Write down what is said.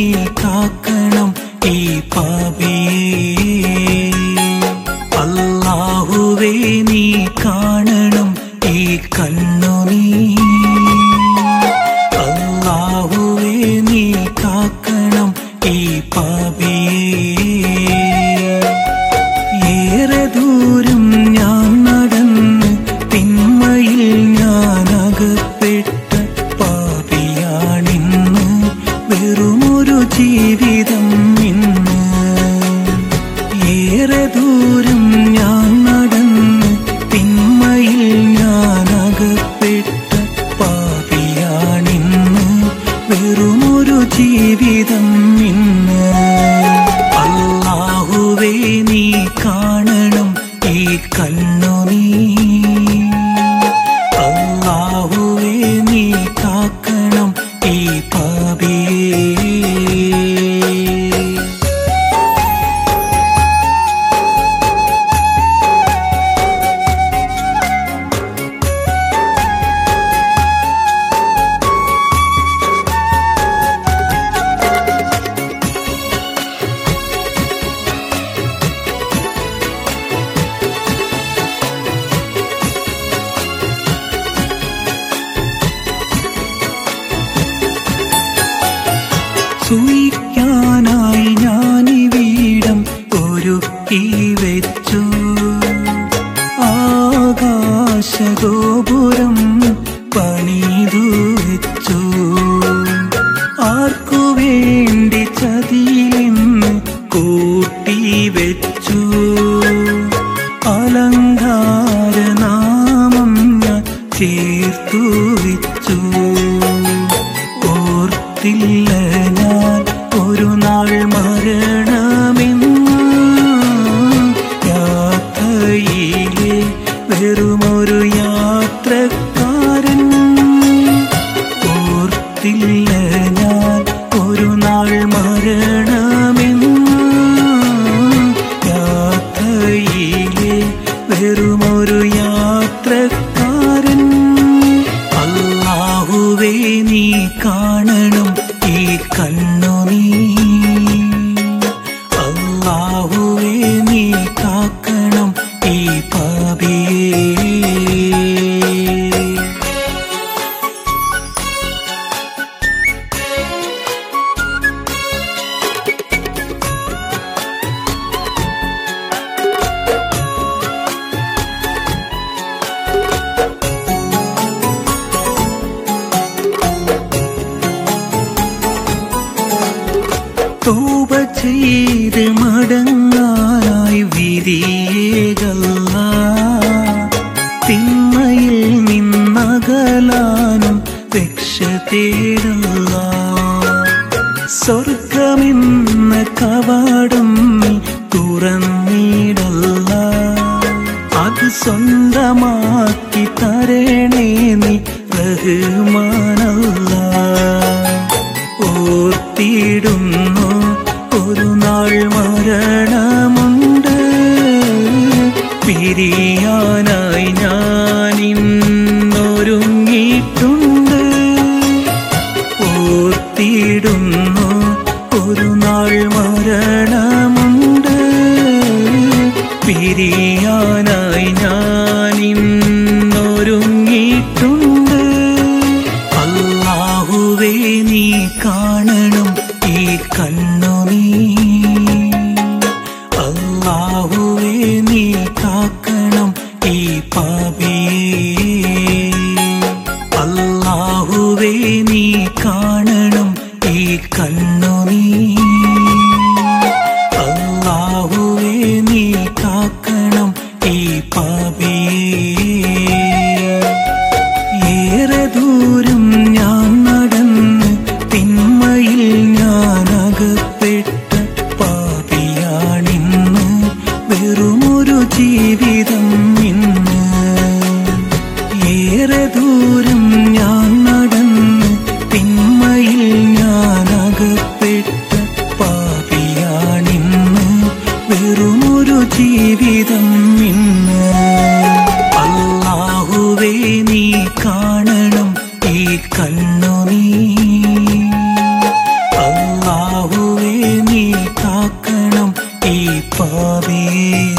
നീ കാക്കണം ഈ പാപിയെ അല്ലാഹുവേ നീ കാണണം ഈ കണ്ണു നീ അല്ലാഹുവേ നീ കാക്കണം ഈ പാപിയെ ഏറെ ദൂരം ഞാൻ നടന്ന് തിന്മയിൽ ഞാൻ അകപ്പെട്ട പാപിയാണിന്ന് വെറുമൊരു ജീവിതം ഇന്ന് ഏറെ ദൂരം ഞാൻ നടന്ന് തിന്മയിൽ ഞാൻ അകപ്പെട്ട പാപിയാണിന്ന് വെറുമൊരു ജീവിതം ഇന്ന് അല്ലാഹുവേ നീ കാണണം ഈ കണ്ണു നീ അല്ലാഹുവേ നീ കാക്കണം ഈ പാപിയേ സൂയിക്കാനായി ഞാനിവിടം ഒരുക്കി വെച്ചു ആകാശഗോപുരം പണിതു വെച്ചു ആർക്കു വേണ്ടി ചതിയിലെന്ന് കൂട്ടി വെച്ചു അലങ്കാരനാമം ഞാൻ ചേർത്തു വെച്ചു ഓർത്തില്ല ഞാൻ ഒരു നാൾ മരണമെന്ന് യാത്രയിലെ വെറുമൊരു യാത്രക്കാരൻ ഓർത്തില്ല ഞാൻ ഒരു നാൾ മരണമെന്ന് യാത്രയിലെ വെറുമൊരു യാത്രക്കാരൻ അല്ലാഹുവേ നീ കാണണം ഈ കണ്ണു നീ അല്ലാഹുവേ നീ കാക്കണം ഈ പാപിയേ തൂപ ചെയ്ത് മടങ്ങാനായി വിധിയേകല്ല തിന്മയിൽ നിന്നകലാനും രക്ഷ തേടല്ല സ്വർഗമെന്ന കവാടം നീ തുറന്നിടല്ല അത് സ്വന്തമാക്കി തരണേ നീ റഹ്മാനല്ല ഓർത്തിടുന്നു ഒരു നാൾ മരണമുണ്ട് പിരിയാനായി ഞാനിന്നൊരുങ്ങിയിട്ടുണ്ട് ഓർത്തിടുന്നു ഒരു നാൾ മരണമുണ്ട് പിരിയാനായി ഞാനിന്നൊരുങ്ങിയിട്ടുണ്ട് അല്ലാഹുവേ നീ കാണണം ഈ കണ്ണു നീ അല്ലാഹുവേ നീ കാക്കണം ഈ പാപിയേ അല്ലാഹുവേ നീ കാണണം ഈ കണ്ണു നീ അല്ലാഹുവേ നീ കാക്കണം ഈ പാപിയേ ഏറെ ദൂരം ഞാൻ നടന്ന് തിന്മയിൽ ഞാൻ അകപ്പെട്ട പാപിയാണിന്ന് വെറുമൊരു ജീവിതം ഇന്ന് ഏറെ ദൂരം ഞാൻ നടന്ന് തിന്മയിൽ ഞാൻ അകപ്പെട്ട പാപിയാണിന്ന് വെറുമൊരു ജീവിതം ഇന്ന് അല്ലാഹുവേ നീ കാണണം ഈ കണ്ണു നീ അല്ലാ പാപിയെ